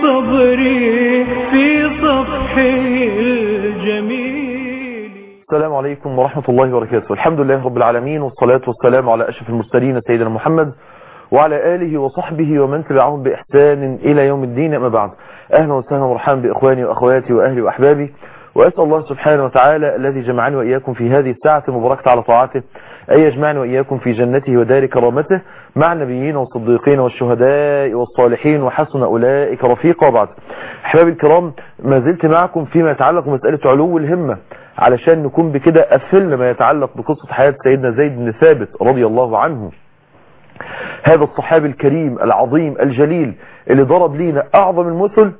صبري في صفحه الجميل السلام عليكم ورحمة الله وبركاته الحمد لله رب العالمين والصلاة والسلام على أشرف المرسلين سيدنا محمد وعلى آله وصحبه ومن تبعهم بإحسان إلى يوم الدين أما بعد أهلا وسهلا ومرحبا بإخواني وأخواتي وأهلي وأحبابي وأسأل الله سبحانه وتعالى الذي جمعني وإياكم في هذه الساعة المباركة على طاعته أن يجمعني وإياكم في جنته ودار كرامته مع النبيين والصديقين والشهداء والصالحين وحسن أولئك رفيقا وبعد أحبابي الكرام ما زلت معكم فيما يتعلق بمسألة علو الهمة علشان نكون بكده قفلنا ما يتعلق بقصة حياة سيدنا زيد بن ثابت رضي الله عنه هذا الصحابي الكريم العظيم الجليل اللي ضرب لينا أعظم المثل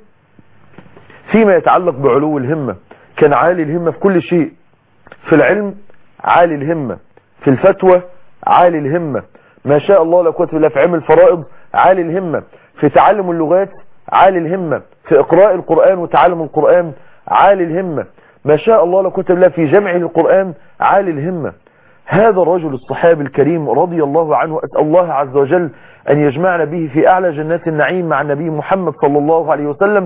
فيما يتعلق بعلو الهمة كان عالي الهمة في كل شيء في العلم عالي الهمة في الفتوى عالي الهمة ما شاء الله لا قوه الا في علم الفرائض عالي الهمة في تعلم اللغات عالي الهمة في اقراء القرآن وتعلم القرآن عالي الهمة ما شاء الله لا قوه الا في جمع القرآن عالي الهمة هذا الرجل الصحابي الكريم رضي الله عنه أسأل الله عز وجل أن يجمعنا به في أعلى جنات النعيم مع النبي محمد صلى الله عليه وسلم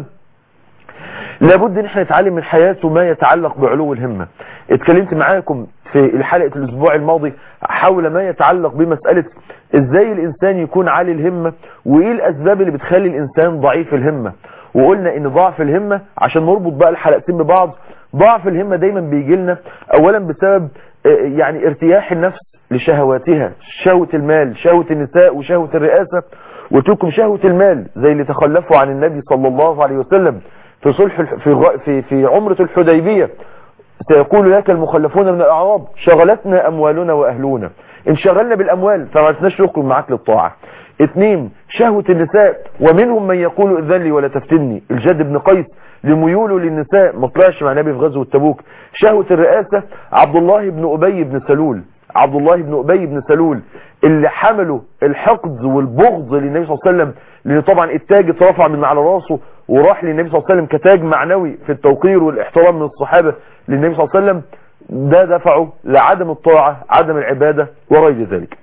لابد ان احنا نتعلم من حياته ما يتعلق بعلو الهمة اتكلمت معاكم في الحلقة الاسبوع الماضي حول ما يتعلق بمسألة ازاي الانسان يكون عالي الهمة وايه الاسباب اللي بتخلي الانسان ضعيف الهمة وقلنا ان ضعف الهمة عشان نربط بقى الحلقتين ببعض ضعف الهمة دايما بيجي لنا اولا بسبب يعني ارتياح النفس لشهواتها شهوة المال شهوة النساء وشهوة الرئاسة وتلكم شهوة المال زي اللي تخلفوا عن النبي صلى الله عليه وسلم في صلح في في في عمرة الحديبية سيقول لك المخلفون من الأعراب شغلتنا أموالنا وأهلنا انشغلنا بالأموال فما عرفناش نخرج معاك للطاعة اثنين شهوة النساء ومنهم من يقول اذن لي ولا تفتني الجد بن قيس لميوله للنساء ما طلعش مع النبي في غزوة تبوك شهوة الرئاسة عبد الله بن أبي بن سلول عبد الله بن أبي بن سلول اللي حملوا الحقد والبغض للنبي صلى الله عليه وسلم لأن طبعا التاج اترفع من على راسه وراح للنبي صلى الله عليه وسلم كتاج معنوي في التوقير والاحترام من الصحابة للنبي صلى الله عليه وسلم ده دفعه لعدم الطاعة عدم العبادة وغير ذلك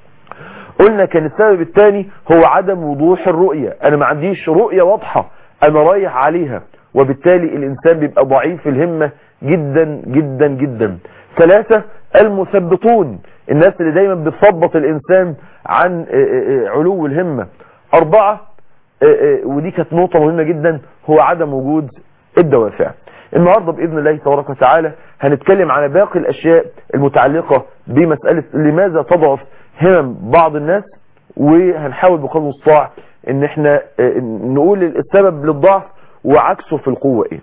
قلنا كان السبب الثاني هو عدم وضوح الرؤية انا ما عنديش رؤية واضحة انا رايح عليها وبالتالي الانسان بيبقى ضعيف الهمة جدا جدا جدا ثلاثة المثبطون الناس اللي دايما بتثبط الانسان عن علو الهمة اربعة ودي كانت نقطة مهمة جدا هو عدم وجود الدوافع النهاردة بإذن الله تبارك وتعالى هنتكلم على باقي الأشياء المتعلقة بمسألة لماذا تضعف همم بعض الناس وهنحاول بقدر المستطاع ان احنا نقول السبب للضعف وعكسه في القوة ايه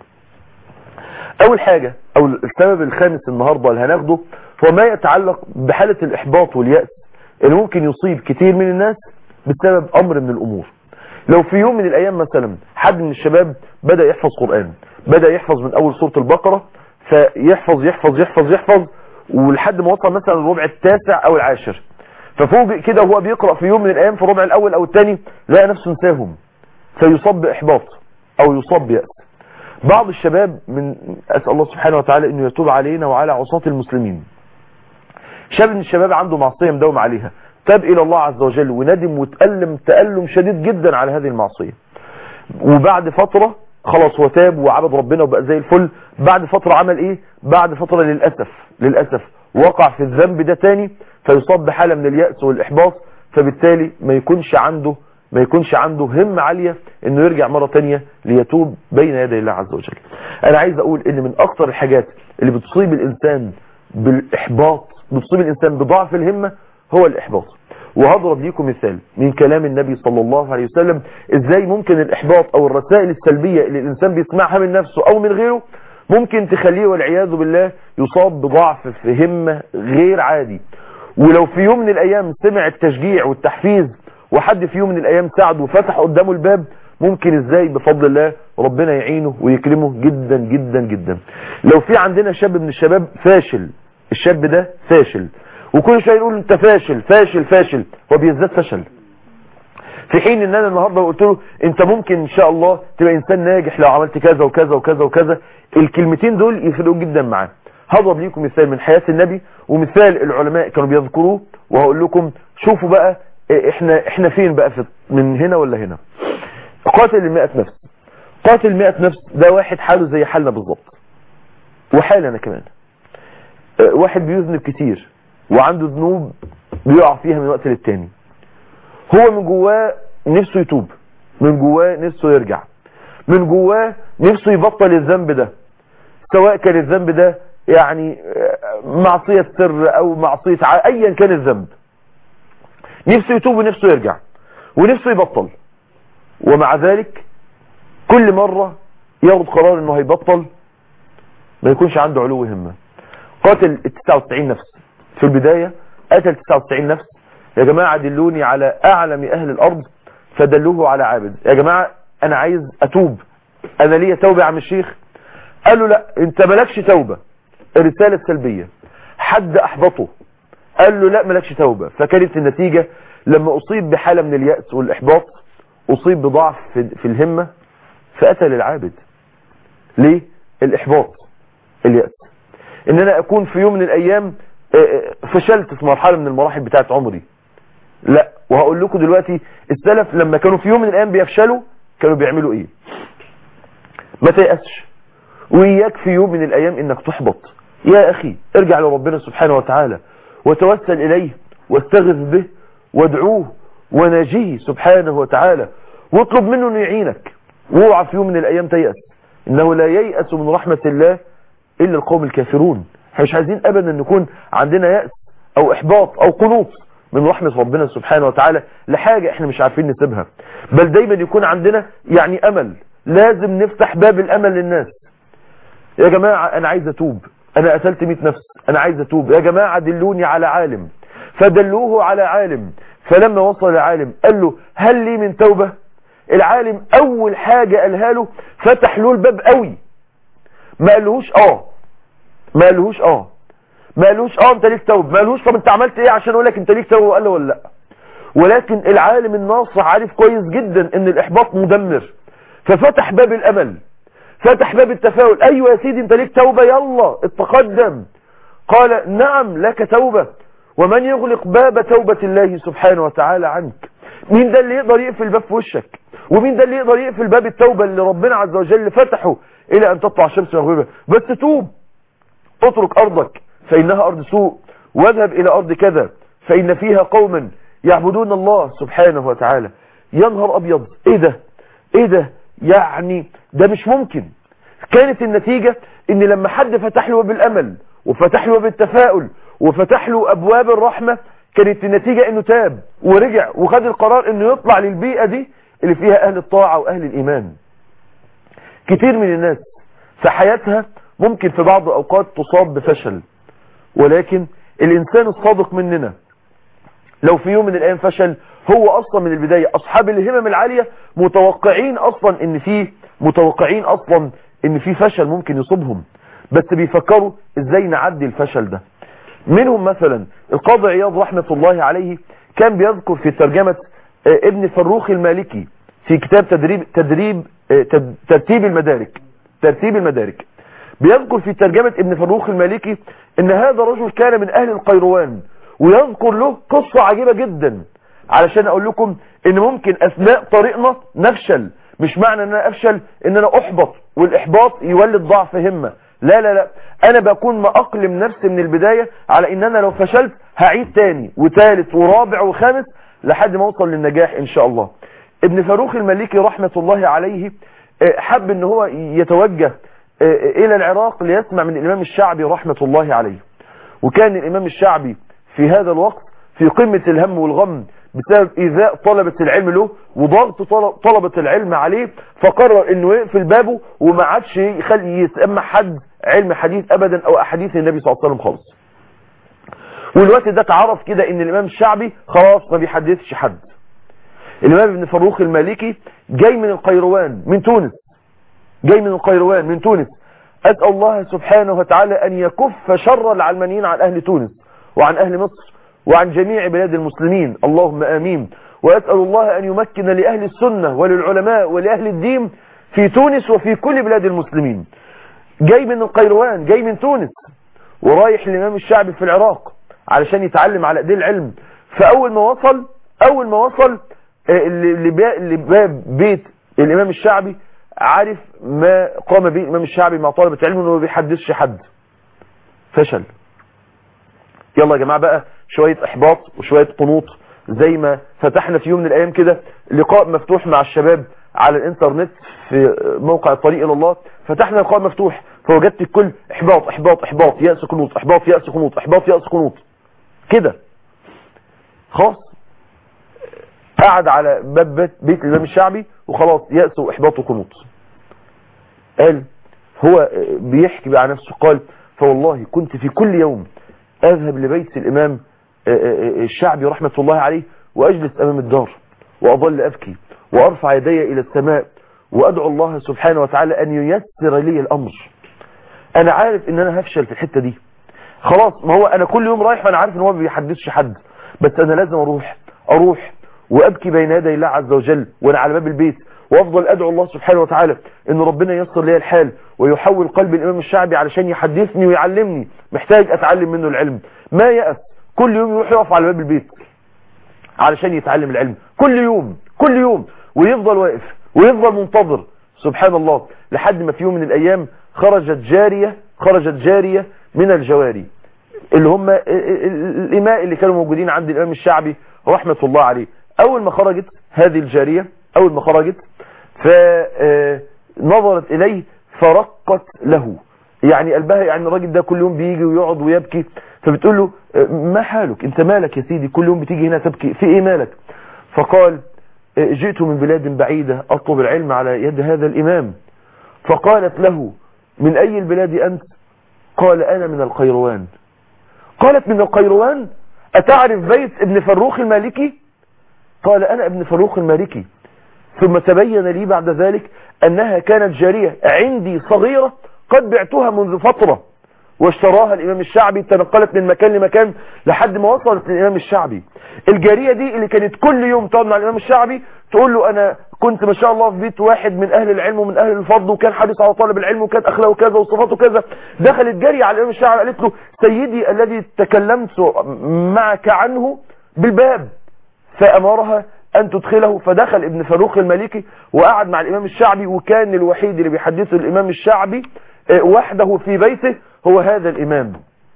اول حاجة او السبب الخامس النهاردة اللي هناخده هو ما يتعلق بحالة الاحباط واليأس اللي ممكن يصيب كتير من الناس بسبب امر من الامور لو في يوم من الايام مثلا حد من الشباب بدأ يحفظ قرآن بدأ يحفظ من اول سورة البقرة فيحفظ يحفظ يحفظ يحفظ ولحد ما وصل مثلا الربع التاسع او العاشر ففوجئ كده وهو بيقرأ في يوم من الايام في الربع الاول او الثاني لقى نفسه نساهم فيصاب باحباط او يصاب بيأس بعض الشباب من اسأل الله سبحانه وتعالى انه يتوب علينا وعلى عصاة المسلمين شاب من الشباب عنده معصية مداوم عليها تاب الى الله عز وجل وندم وتألم تألم شديد جدا على هذه المعصية وبعد فترة خلاص هو تاب وعبد ربنا وبقى زي الفل بعد فترة عمل ايه بعد فترة للأسف للأسف وقع في الذنب ده تاني فيصاب بحالة من اليأس والإحباط فبالتالي ما يكونش عنده ما يكونش عنده همة عالية انه يرجع مرة تانية ليتوب بين يدي الله عز وجل انا عايز اقول ان من اكتر الحاجات اللي بتصيب الانسان بالاحباط بتصيب الانسان بضعف الهمة هو الاحباط وهضرب ليكم مثال من كلام النبي صلى الله عليه وسلم ازاي ممكن الاحباط او الرسائل السلبية اللي الانسان بيسمعها من نفسه او من غيره ممكن تخليه والعياذ بالله يصاب بضعف في همة غير عادي ولو في يوم من الايام سمع التشجيع والتحفيز وحد في يوم من الايام ساعده وفتح قدامه الباب ممكن ازاي بفضل الله ربنا يعينه ويكرمه جدا جدا جدا لو في عندنا شاب من الشباب فاشل الشاب ده فاشل وكل شويه يقول انت فاشل فاشل فاشل هو بيزداد فشل في حين ان انا النهارده قلت له انت ممكن ان شاء الله تبقى انسان ناجح لو عملت كذا وكذا وكذا وكذا الكلمتين دول يفرقوا جدا معاه هضرب ليكم مثال من حياة النبي ومثال العلماء كانوا بيذكروه وهقول لكم شوفوا بقى احنا احنا فين بقى في من هنا ولا هنا قاتل المئة نفس قاتل 100 نفس ده واحد حاله زي حالنا بالظبط وحالنا كمان آه، واحد بيذنب كتير وعنده ذنوب بيقع فيها من وقت للتاني هو من جواه نفسه يتوب من جواه نفسه يرجع من جواه نفسه يبطل الذنب ده سواء كان الذنب ده يعني آه، معصية سر او معصية ع... ايا كان الذنب نفسه يتوب ونفسه يرجع ونفسه يبطل ومع ذلك كل مرة ياخد قرار انه هيبطل ما يكونش عنده علو همة قاتل ال 99 نفس في البداية قتل 99 نفس يا جماعة دلوني على اعلم اهل الارض فدلوه على عابد يا جماعة انا عايز اتوب انا ليا توبة يا عم الشيخ قال له لا انت مالكش توبة الرسالة السلبية حد احبطه قال له لا مالكش توبة فكانت النتيجة لما اصيب بحالة من اليأس والاحباط اصيب بضعف في, في الهمة فقتل العابد ليه الاحباط اليأس ان انا اكون في يوم من الايام آه، آه، فشلت في مرحلة من المراحل بتاعت عمري لا وهقول لكم دلوقتي السلف لما كانوا في يوم من الايام بيفشلوا كانوا بيعملوا ايه ما تيأسش وإياك في يوم من الأيام إنك تحبط يا أخي ارجع لربنا سبحانه وتعالى وتوسل إليه واستغث به وادعوه وناجيه سبحانه وتعالى واطلب منه أن يعينك واوعى في يوم من الأيام تيأس إنه لا ييأس من رحمة الله إلا القوم الكافرون احنا مش عايزين أبدا نكون عندنا يأس أو إحباط أو قنوط من رحمة ربنا سبحانه وتعالى لحاجة احنا مش عارفين نسيبها بل دايما يكون عندنا يعني أمل لازم نفتح باب الأمل للناس يا جماعة انا عايز اتوب انا قتلت 100 نفس انا عايز اتوب يا جماعة دلوني على عالم فدلوه على عالم فلما وصل العالم قال له هل لي من توبة العالم اول حاجة قالها له فتح له الباب قوي ما قالهوش اه ما قالهوش اه ما قالهوش اه انت ليك توبة ما قالهوش طب انت عملت ايه عشان اقول لك انت ليك توبة وقال له ولا لا ولكن العالم الناصح عارف كويس جدا ان الاحباط مدمر ففتح باب الامل فتح باب التفاؤل ايوه يا سيدي انت ليك توبة يلا اتقدم قال نعم لك توبة ومن يغلق باب توبة الله سبحانه وتعالى عنك مين ده اللي يقدر يقفل باب في وشك ومين ده اللي يقدر يقفل باب التوبة اللي ربنا عز وجل فتحه الى ان تطلع الشمس من مغربها بس توب اترك ارضك فانها ارض سوء واذهب الى ارض كذا فان فيها قوما يعبدون الله سبحانه وتعالى يا نهار ابيض ايه ده ايه ده يعني ده مش ممكن كانت النتيجة ان لما حد فتح له باب الامل وفتح له باب التفاؤل وفتح له ابواب الرحمة كانت النتيجة انه تاب ورجع وخد القرار انه يطلع للبيئة دي اللي فيها اهل الطاعة واهل الايمان كتير من الناس في حياتها ممكن في بعض الاوقات تصاب بفشل ولكن الانسان الصادق مننا لو في يوم من الايام فشل هو اصلا من البداية اصحاب الهمم العالية متوقعين اصلا ان في متوقعين اصلا ان في فشل ممكن يصيبهم بس بيفكروا ازاي نعدي الفشل ده منهم مثلا القاضي عياض رحمة الله عليه كان بيذكر في ترجمة آه، ابن فروخ المالكي في كتاب تدريب تدريب آه، تد- ترتيب المدارك ترتيب المدارك بيذكر في ترجمة ابن فروخ المالكي ان هذا رجل كان من اهل القيروان ويذكر له قصة عجيبة جدا علشان اقول لكم ان ممكن اثناء طريقنا نفشل مش معنى ان انا افشل ان انا احبط والاحباط يولد ضعف همة لا لا لا انا بكون مأقلم نفسي من البداية على ان انا لو فشلت هعيد تاني وتالت ورابع وخامس لحد ما اوصل للنجاح ان شاء الله ابن فاروق المالكي رحمة الله عليه آه، حب ان هو يتوجه آه، الى العراق ليسمع من الامام الشعبي رحمة الله عليه وكان الامام الشعبي في هذا الوقت في قمة الهم والغم بسبب ايذاء طلبة العلم له وضغط طل- طلبة العلم عليه فقرر انه يقفل بابه وما عادش يخلي يسمع حد علم حديث ابدا او احاديث النبي صلى الله عليه وسلم خالص والوقت ده اتعرف كده ان الامام الشعبي خلاص ما بيحدثش حد الامام ابن فروخ المالكي جاي من القيروان من تونس جاي من القيروان من تونس اسال الله سبحانه وتعالى ان يكف شر العلمانيين عن اهل تونس وعن اهل مصر وعن جميع بلاد المسلمين اللهم امين واسال الله ان يمكن لاهل السنه وللعلماء ولاهل الدين في تونس وفي كل بلاد المسلمين جاي من القيروان جاي من تونس ورايح الامام الشعبي في العراق علشان يتعلم على ايديه العلم فاول ما وصل اول ما وصل آه، لباب لباب بيت الامام الشعبي عارف ما قام به الامام الشعبي مع طلبة علم انه ما بيحدثش حد فشل يلا يا جماعة بقى شوية احباط وشوية قنوط زي ما فتحنا في يوم من الايام كده لقاء مفتوح مع الشباب على الانترنت في موقع الطريق الى الله فتحنا لقاء مفتوح فوجدت الكل احباط احباط احباط يأس قنوط احباط يأس قنوط احباط يأس قنوط كده خلاص قعد على باب بيت, بيت الامام الشعبي وخلاص يأس واحباط وقنوط قال هو بيحكي بقى عن نفسه قال فوالله كنت في كل يوم اذهب لبيت الامام الشعبي رحمة الله عليه واجلس امام الدار واظل ابكي وارفع يدي الى السماء وادعو الله سبحانه وتعالى ان ييسر لي الامر انا عارف ان انا هفشل في الحتة دي خلاص ما هو انا كل يوم رايح وانا عارف ان هو ما بيحدثش حد بس انا لازم اروح اروح وابكي بين يدي الله عز وجل وانا على باب البيت وافضل ادعو الله سبحانه وتعالى ان ربنا ييسر لي الحال ويحول قلب الامام الشعبي علشان يحدثني ويعلمني محتاج اتعلم منه العلم ما يأس كل يوم يروح يقف على باب البيت علشان يتعلم العلم كل يوم كل يوم ويفضل واقف ويفضل منتظر سبحان الله لحد ما في يوم من الايام خرجت جارية خرجت جارية من الجواري اللي هم الاماء اللي كانوا موجودين عند الامام الشعبي رحمة الله عليه اول ما خرجت هذه الجارية اول ما خرجت فنظرت اليه فرقت له يعني قلبها يعني الراجل ده كل يوم بيجي ويقعد ويبكي فبتقول له ما حالك انت مالك يا سيدي كل يوم بتيجي هنا تبكي في ايه مالك فقال جئت من بلاد بعيدة اطلب العلم على يد هذا الامام فقالت له من اي البلاد انت قال انا من القيروان قالت من القيروان اتعرف بيت ابن فروخ المالكي قال انا ابن فروخ المالكي ثم تبين لي بعد ذلك انها كانت جارية عندي صغيرة قد بعتها منذ فترة واشتراها الامام الشعبي تنقلت من مكان لمكان لحد ما وصلت للامام الشعبي الجارية دي اللي كانت كل يوم تقعد مع الامام الشعبي تقول له انا كنت ما شاء الله في بيت واحد من اهل العلم ومن اهل الفضل وكان حريص على طالب العلم وكان اخلاقه كذا وصفاته كذا دخلت جارية على الامام الشعبي قالت له سيدي الذي تكلمت معك عنه بالباب فامرها ان تدخله فدخل ابن فاروق المالكي وقعد مع الامام الشعبي وكان الوحيد اللي بيحدثه الامام الشعبي وحده في بيته هو هذا الامام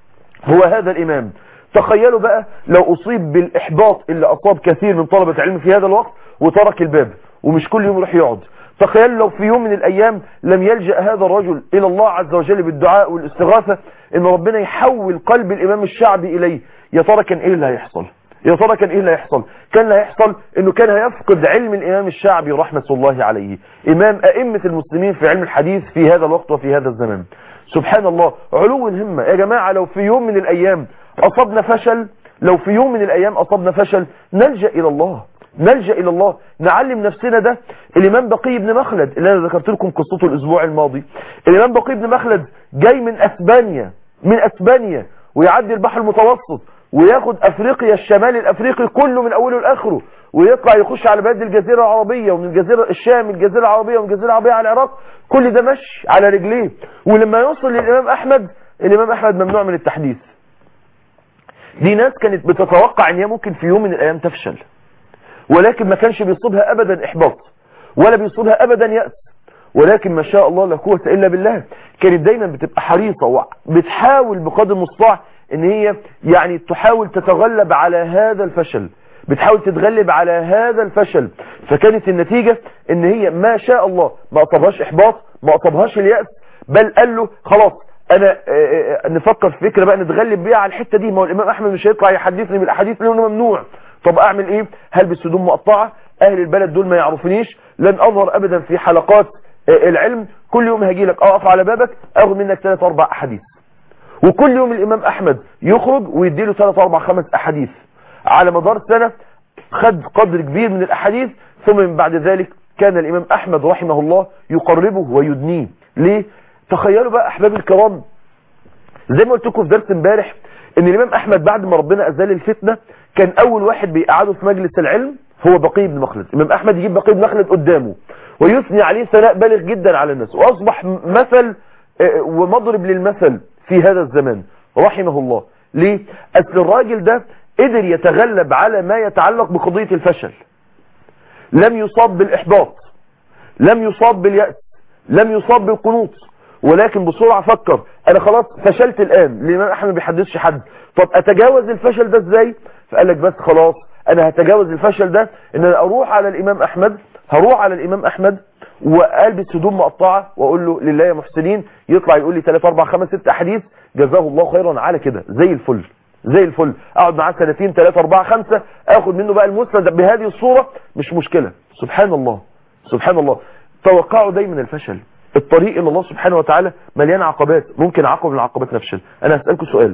هو هذا الامام تخيلوا بقى لو اصيب بالاحباط اللي اصاب كثير من طلبة العلم في هذا الوقت وترك الباب ومش كل يوم يروح يقعد تخيل لو في يوم من الايام لم يلجأ هذا الرجل الى الله عز وجل بالدعاء والاستغاثة ان ربنا يحول قلب الامام الشعبي اليه يا ترى كان ايه اللي هيحصل يا ترى كان ايه اللي هيحصل كان اللي هيحصل انه كان هيفقد علم الامام الشعبي رحمة الله عليه امام ائمة المسلمين في علم الحديث في هذا الوقت وفي هذا الزمان سبحان الله علو الهمة يا جماعة لو في يوم من الايام اصبنا فشل لو في يوم من الايام اصبنا فشل نلجأ الى الله نلجأ الى الله نعلم نفسنا ده الامام بقي بن مخلد اللي انا ذكرت لكم قصته الاسبوع الماضي الامام بقي بن مخلد جاي من اسبانيا من اسبانيا ويعدي البحر المتوسط وياخد افريقيا الشمال الافريقي كله من اوله لاخره ويطلع يخش على بلاد الجزيرة العربية ومن الجزيرة الشام الجزيرة العربية ومن الجزيرة العربية على العراق كل ده مشي على رجليه ولما يوصل للامام احمد الامام احمد ممنوع من التحديث دي ناس كانت بتتوقع ان هي ممكن في يوم من الايام تفشل ولكن ما كانش بيصيبها ابدا احباط ولا بيصيبها ابدا يأس ولكن ما شاء الله لا قوه الا بالله كانت دايما بتبقى حريصة وبتحاول بقدر المستطاع ان هي يعني تحاول تتغلب على هذا الفشل بتحاول تتغلب على هذا الفشل فكانت النتيجة ان هي ما شاء الله ما اصابهاش احباط ما اصابهاش اليأس بل قال له خلاص انا نفكر في فكرة بقى نتغلب بيها على الحتة دي ما هو الامام احمد مش هيطلع يحدثني بالاحاديث لانه ممنوع طب اعمل ايه هلبس هدوم مقطعة اهل البلد دول ما يعرفونيش لن اظهر ابدا في حلقات العلم كل يوم هاجي لك اقف على بابك اخذ منك ثلاث اربع احاديث وكل يوم الامام احمد يخرج ويديله ثلاث اربع خمس احاديث على مدار سنة خد قدر كبير من الاحاديث ثم من بعد ذلك كان الامام احمد رحمه الله يقربه ويدنيه ليه تخيلوا بقى احباب الكرام زي ما قلت لكم في درس امبارح ان الامام احمد بعد ما ربنا ازال الفتنة كان اول واحد بيقعده في مجلس العلم هو بقي بن مخلد الامام احمد يجيب بقي بن مخلد قدامه ويثني عليه ثناء بالغ جدا على الناس واصبح مثل ومضرب للمثل في هذا الزمان رحمه الله ليه اصل الراجل ده قدر يتغلب على ما يتعلق بقضية الفشل لم يصاب بالاحباط لم يصاب باليأس لم يصاب بالقنوط ولكن بسرعة فكر انا خلاص فشلت الان الامام احمد ما بيحدثش حد طب اتجاوز الفشل ده ازاي فقال لك بس خلاص انا هتجاوز الفشل ده ان انا اروح على الامام احمد هروح على الامام احمد والبس هدوم مقطعه واقول له لله يا محسنين يطلع يقول لي 3 4 5 6 احاديث جزاه الله خيرا على كده زي الفل زي الفل اقعد معاه سنتين 3 4 5 اخد منه بقى المسند بهذه الصوره مش مشكله سبحان الله سبحان الله توقعوا دايما الفشل الطريق الى الله سبحانه وتعالى مليان عقبات ممكن عقبه من العقبات نفشل انا هسالكم سؤال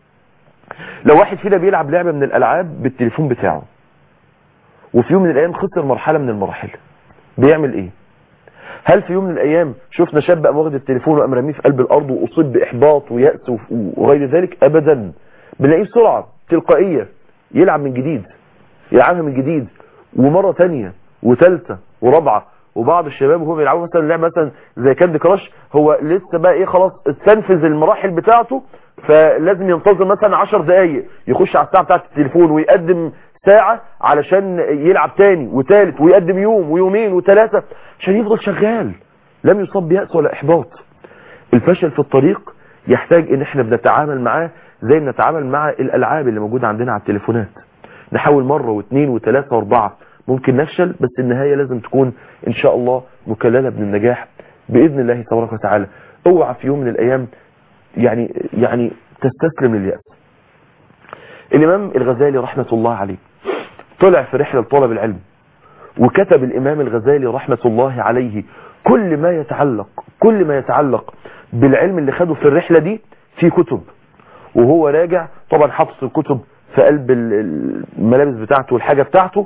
لو واحد فينا بيلعب لعبه من الالعاب بالتليفون بتاعه وفي يوم من الايام خسر مرحله من المراحل بيعمل ايه هل في يوم من الايام شفنا شاب قام واخد التليفون وقام رميه في قلب الارض واصيب باحباط وياس وغير ذلك ابدا بنلاقيه بسرعه تلقائيه يلعب من جديد يلعبها من جديد ومره ثانيه وثالثه ورابعه وبعض الشباب وهو بيلعبوا مثلا لعبه مثلا زي كاندي كراش هو لسه بقى ايه خلاص استنفذ المراحل بتاعته فلازم ينتظر مثلا 10 دقائق يخش على الساعه بتاعه التليفون ويقدم ساعة علشان يلعب تاني وتالت ويقدم يوم ويومين وثلاثة عشان يفضل شغال لم يصاب بيأس ولا إحباط الفشل في الطريق يحتاج ان احنا بنتعامل معاه زي ما نتعامل مع الالعاب اللي موجودة عندنا على التليفونات نحاول مرة واثنين وثلاثة واربعة ممكن نفشل بس النهاية لازم تكون ان شاء الله مكللة بالنجاح بإذن الله تبارك وتعالى اوعى في يوم من الايام يعني يعني تستسلم لليأس الامام الغزالي رحمة الله عليه طلع في رحلة لطلب العلم وكتب الامام الغزالي رحمة الله عليه كل ما يتعلق كل ما يتعلق بالعلم اللي خده في الرحلة دي في كتب وهو راجع طبعا حفظ الكتب في قلب الملابس بتاعته والحاجة بتاعته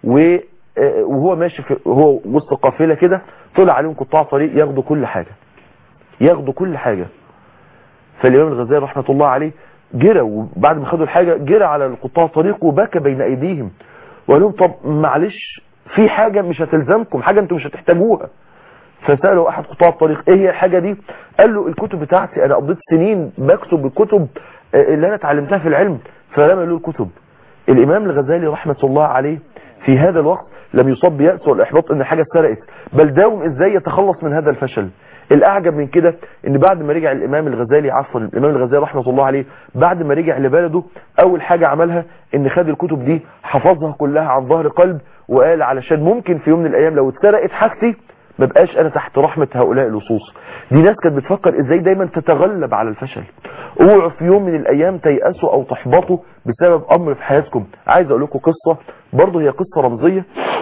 وهو ماشي في هو وسط قافلة كده طلع عليهم قطاع طريق ياخدوا كل حاجة ياخدوا كل حاجة فالإمام الغزالي رحمة الله عليه جرى وبعد ما خدوا الحاجة جرى على القطاع الطريق وبكى بين أيديهم وقال لهم طب معلش في حاجة مش هتلزمكم حاجة انتم مش هتحتاجوها فسألوا أحد قطاع الطريق ايه هي الحاجة دي قال له الكتب بتاعتي انا قضيت سنين بكتب الكتب اللي انا اتعلمتها في العلم فرمى له الكتب الامام الغزالي رحمة الله عليه في هذا الوقت لم يصاب بيأس والإحباط ان حاجة اتسرقت بل داوم ازاي يتخلص من هذا الفشل الاعجب من كده ان بعد ما رجع الامام الغزالي عفوا الامام الغزالي رحمه الله عليه بعد ما رجع لبلده اول حاجة عملها ان خد الكتب دي حفظها كلها عن ظهر قلب وقال علشان ممكن في يوم من الايام لو اتسرقت حاجتي ما بقاش انا تحت رحمة هؤلاء اللصوص دي ناس كانت بتفكر ازاي دايما تتغلب على الفشل اوعوا في يوم من الايام تيأسوا او تحبطوا بسبب امر في حياتكم عايز اقول لكم قصة برضه هي قصة رمزية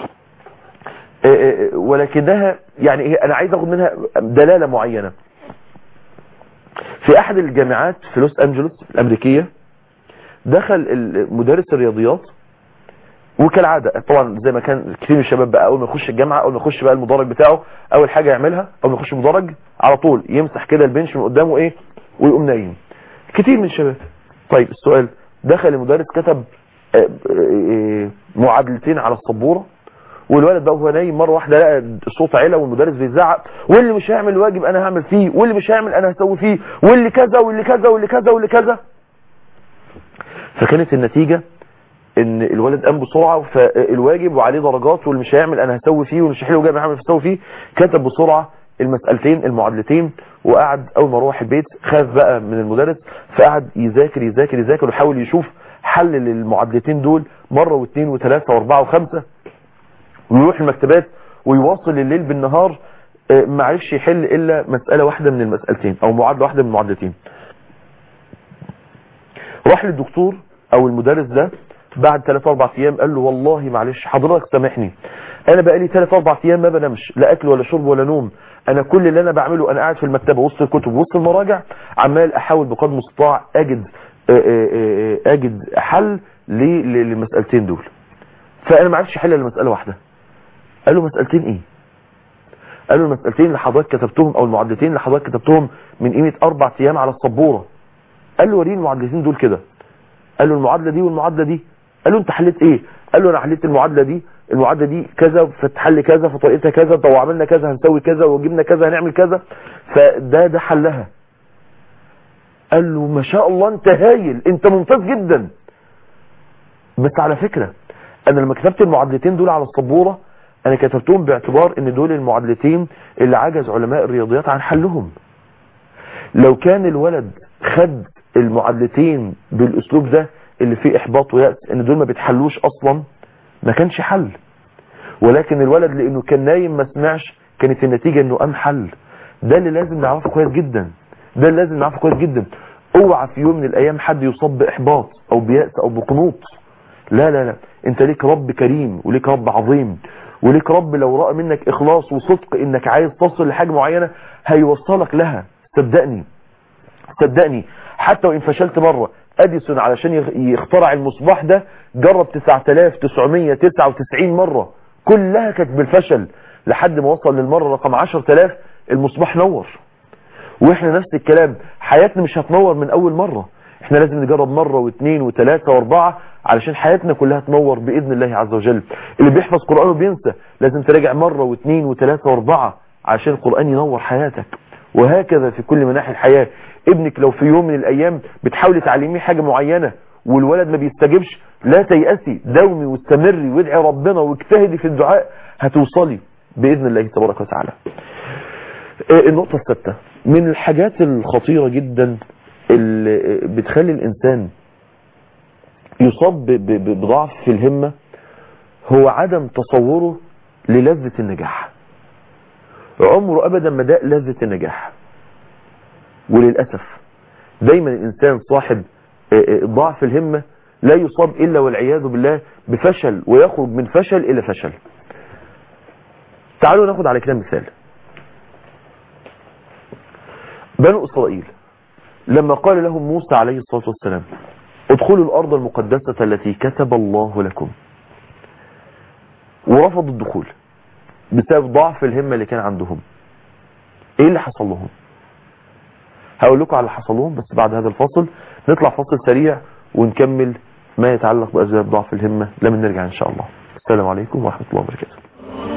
ولكنها يعني انا عايز اخد منها دلالة معينة في احد الجامعات في لوس انجلوس الامريكية دخل مدرس الرياضيات وكالعادة طبعا زي ما كان كثير من الشباب بقى اول ما يخش الجامعة اول ما يخش بقى المدرج بتاعه اول حاجة يعملها اول ما يخش المدرج على طول يمسح كده البنش من قدامه ايه ويقوم نايم كتير من الشباب طيب السؤال دخل المدرس كتب معادلتين على السبورة والولد بقى وهو نايم مرة واحدة لقى صوت عيلة والمدرس بيزعق واللي مش هيعمل الواجب انا هعمل فيه واللي مش هيعمل انا هسوي فيه واللي كذا واللي كذا واللي كذا واللي كذا فكانت النتيجة ان الولد قام بسرعة فالواجب وعليه درجات واللي مش هيعمل انا هسوي فيه واللي مش هيحل واجب هعمل هسوي فيه كتب بسرعة المسألتين المعادلتين وقعد اول ما روح البيت خاف بقى من المدرس فقعد يذاكر يذاكر يذاكر ويحاول يشوف حل للمعادلتين دول مرة واثنين وثلاثة واربعة وخمسة ويروح المكتبات ويواصل الليل بالنهار ما عرفش يحل الا مسألة واحدة من المسألتين او معادلة واحدة من المعادلتين راح للدكتور او المدرس ده بعد 3 4 ايام قال له والله معلش حضرتك سامحني انا بقالي 3 4 ايام ما بنامش لا اكل ولا شرب ولا نوم انا كل اللي انا بعمله انا قاعد في المكتبه وسط الكتب وسط المراجع عمال احاول بقدر المستطاع اجد اجد حل للمسألتين دول فانا ما عرفتش احل الا مساله واحده قال له مسألتين ايه قال له المسألتين اللي حضرتك كتبتهم او المعادلتين اللي حضرتك كتبتهم من قيمة اربع ايام على السبورة قال له وريني المعادلتين دول كده قال له المعادلة دي والمعادلة دي قال له انت حليت ايه قال له انا حليت المعادلة دي المعادلة دي كذا فتحل كذا فطريقتها كذا طب وعملنا كذا هنسوي كذا وجبنا كذا هنعمل كذا فده ده حلها قال له ما شاء الله انت هايل انت ممتاز جدا بس على فكرة انا لما كتبت المعادلتين دول على السبورة انا كتبتهم باعتبار ان دول المعادلتين اللي عجز علماء الرياضيات عن حلهم لو كان الولد خد المعادلتين بالاسلوب ده اللي فيه احباط ويأس ان دول ما بيتحلوش اصلا ما كانش حل ولكن الولد لانه كان نايم ما سمعش كانت النتيجة انه قام حل ده اللي لازم نعرفه كويس جدا ده اللي لازم نعرفه كويس جدا اوعى في يوم من الايام حد يصاب باحباط او بيأس او بقنوط لا لا لا انت ليك رب كريم وليك رب عظيم وليك رب لو رأى منك اخلاص وصدق انك عايز تصل لحاجة معينة هيوصلك لها صدقني صدقني حتى وان فشلت مرة اديسون علشان يخترع المصباح ده جرب 9999 مرة كلها كانت بالفشل لحد ما وصل للمرة رقم 10000 المصباح نور واحنا نفس الكلام حياتنا مش هتنور من اول مرة احنا لازم نجرب مرة واثنين وثلاثة واربعة علشان حياتنا كلها تنور باذن الله عز وجل اللي بيحفظ قرآنه بينسى لازم تراجع مرة واثنين وثلاثة واربعة علشان القرآن ينور حياتك وهكذا في كل مناحي الحياة ابنك لو في يوم من الايام بتحاولي تعلميه حاجة معينة والولد ما بيستجبش لا تيأسي دومي واستمري وادعي ربنا واجتهدي في الدعاء هتوصلي بإذن الله تبارك وتعالى النقطة الستة من الحاجات الخطيرة جدا اللي بتخلي الإنسان يصاب بضعف في الهمة هو عدم تصوره للذة النجاح عمره أبدا ما داء لذة النجاح وللأسف دايما الإنسان صاحب ضعف الهمة لا يصاب إلا والعياذ بالله بفشل ويخرج من فشل إلى فشل تعالوا ناخد على كده مثال بنو إسرائيل لما قال لهم موسى عليه الصلاة والسلام ادخلوا الأرض المقدسة التي كتب الله لكم ورفضوا الدخول بسبب ضعف الهمة اللي كان عندهم ايه اللي حصل لهم هقول لكم على اللي حصل لهم بس بعد هذا الفاصل نطلع فاصل سريع ونكمل ما يتعلق بأسباب ضعف الهمة لما نرجع إن شاء الله السلام عليكم ورحمة الله وبركاته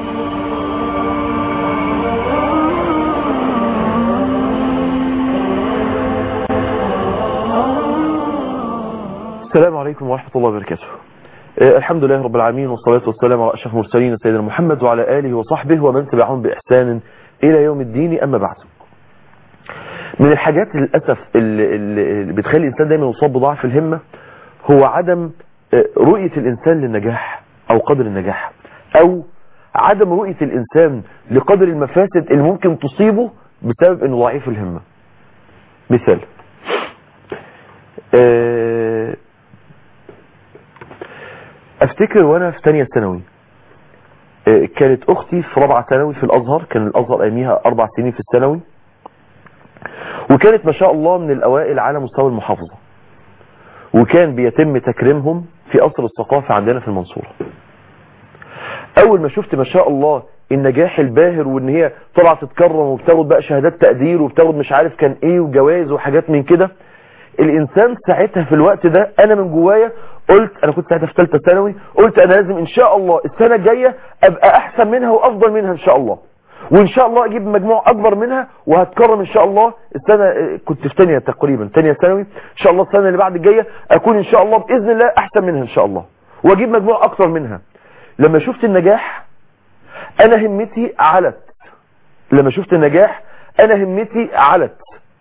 السلام عليكم ورحمة الله وبركاته آه، الحمد لله رب العالمين والصلاة والسلام على أشرف المرسلين سيدنا محمد وعلى آله وصحبه ومن تبعهم بإحسان إلى يوم الدين أما بعد من الحاجات للأسف اللي, اللي بتخلي الإنسان دايما يصاب بضعف الهمة هو عدم آه، رؤية الإنسان للنجاح أو قدر النجاح أو عدم رؤية الإنسان لقدر المفاسد اللي ممكن تصيبه بسبب أنه ضعيف الهمة مثال آه، افتكر وانا في تانية ثانوي آه، كانت اختي في رابعة ثانوي في الازهر كان الازهر اياميها اربع سنين في الثانوي وكانت ما شاء الله من الاوائل على مستوى المحافظة وكان بيتم تكريمهم في قصر الثقافة عندنا في المنصورة اول ما شفت ما شاء الله النجاح الباهر وان هي طلعت تتكرم وبتاخد بقى شهادات تقدير وبتاخد مش عارف كان ايه وجوائز وحاجات من كده الانسان ساعتها في الوقت ده انا من جوايا قلت انا كنت ساعتها في ثالثه ثانوي قلت انا لازم ان شاء الله السنه الجايه ابقى احسن منها وافضل منها ان شاء الله وان شاء الله اجيب مجموع اكبر منها وهتكرم ان شاء الله السنه كنت في ثانيه تقريبا ثانيه ثانوي ان شاء الله السنه اللي بعد الجايه اكون ان شاء الله باذن الله احسن منها ان شاء الله واجيب مجموع اكتر منها لما شفت النجاح انا همتي علت لما شفت النجاح انا همتي علت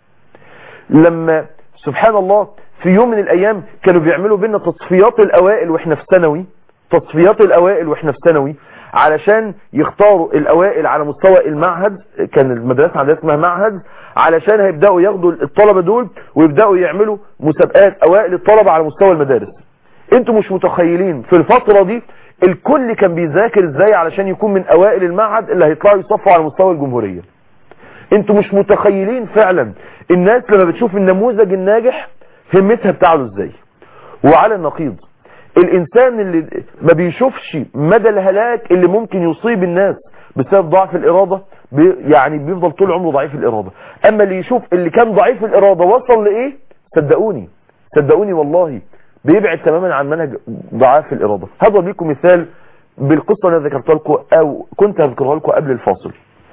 لما سبحان الله في يوم من الايام كانوا بيعملوا بينا تصفيات الاوائل واحنا في ثانوي تصفيات الاوائل واحنا في ثانوي علشان يختاروا الاوائل على مستوى المعهد كان المدرسه عندنا اسمها معهد علشان هيبداوا ياخدوا الطلبه دول ويبداوا يعملوا مسابقات اوائل الطلبه على مستوى المدارس انتوا مش متخيلين في الفتره دي الكل كان بيذاكر ازاي علشان يكون من اوائل المعهد اللي هيطلعوا يصفوا على مستوى الجمهوريه انتوا مش متخيلين فعلا الناس لما بتشوف النموذج الناجح همتها بتاعه ازاي وعلى النقيض الانسان اللي ما بيشوفش مدى الهلاك اللي ممكن يصيب الناس بسبب ضعف الارادة بي يعني بيفضل طول عمره ضعيف الارادة اما اللي يشوف اللي كان ضعيف الارادة وصل لايه صدقوني صدقوني والله بيبعد تماما عن منهج ضعاف الارادة هضرب لكم مثال بالقصة اللي ذكرتها لكم او كنت هذكرها لكم قبل الفاصل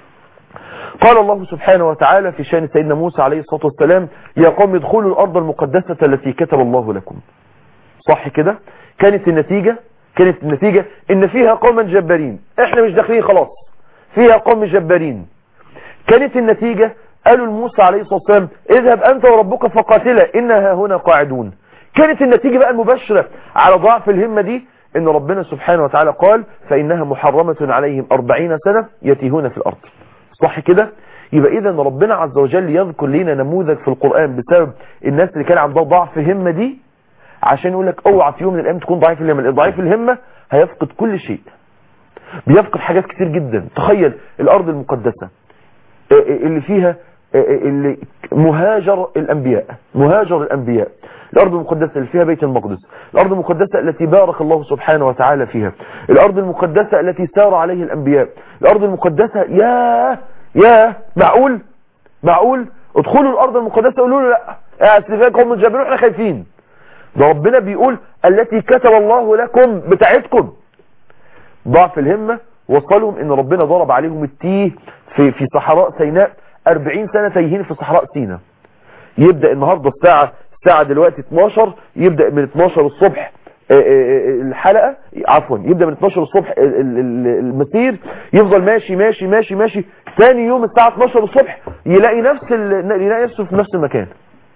قال الله سبحانه وتعالى في شان سيدنا موسى عليه الصلاة والسلام يا قوم ادخلوا الأرض المقدسة التي كتب الله لكم صح كده كانت النتيجة كانت النتيجة ان فيها قوما جبارين احنا مش داخلين خلاص فيها قوم جبارين كانت النتيجة قالوا لموسى عليه الصلاة والسلام اذهب انت وربك فقاتلا انها هنا قاعدون كانت النتيجة بقى المباشرة على ضعف الهمة دي ان ربنا سبحانه وتعالى قال فانها محرمة عليهم اربعين سنة يتيهون في الارض صح كده يبقى اذا ربنا عز وجل يذكر لنا نموذج في القرآن بسبب الناس اللي كان عندها ضعف همة دي عشان يقول لك اوعى في يوم من الايام تكون ضعيف الهمة ضعيف الهمة هيفقد كل شيء بيفقد حاجات كتير جدا تخيل الارض المقدسة اللي فيها اللي مهاجر الانبياء مهاجر الانبياء الارض المقدسة اللي فيها بيت المقدس الارض المقدسة التي بارك الله سبحانه وتعالى فيها الارض المقدسة التي سار عليه الانبياء الارض المقدسة يا يا معقول معقول ادخلوا الارض المقدسة قولوا له لا اصل فيها قوم جابرين احنا خايفين ده ربنا بيقول التي كتب الله لكم بتاعتكم ضعف الهمة وصلهم ان ربنا ضرب عليهم التيه في في صحراء سيناء 40 سنة تايهين في صحراء سيناء يبدأ النهاردة الساعة الساعة دلوقتي 12 يبدأ من 12 الصبح الحلقة عفوا يبدأ من 12 الصبح المسير يفضل ماشي ماشي ماشي ماشي ثاني يوم الساعة 12 الصبح يلاقي نفس يلاقي نفسه في نفس المكان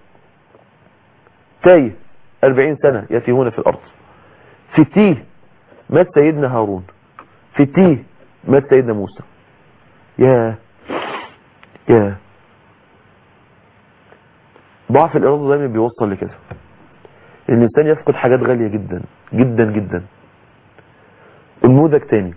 تايه 40 سنة يتيهون في الأرض في التيه مات سيدنا هارون في التيه مات سيدنا موسى يا يا ضعف الإرادة دايما بيوصل لكده الإنسان يفقد حاجات غالية جدا جدا جدا النموذج تاني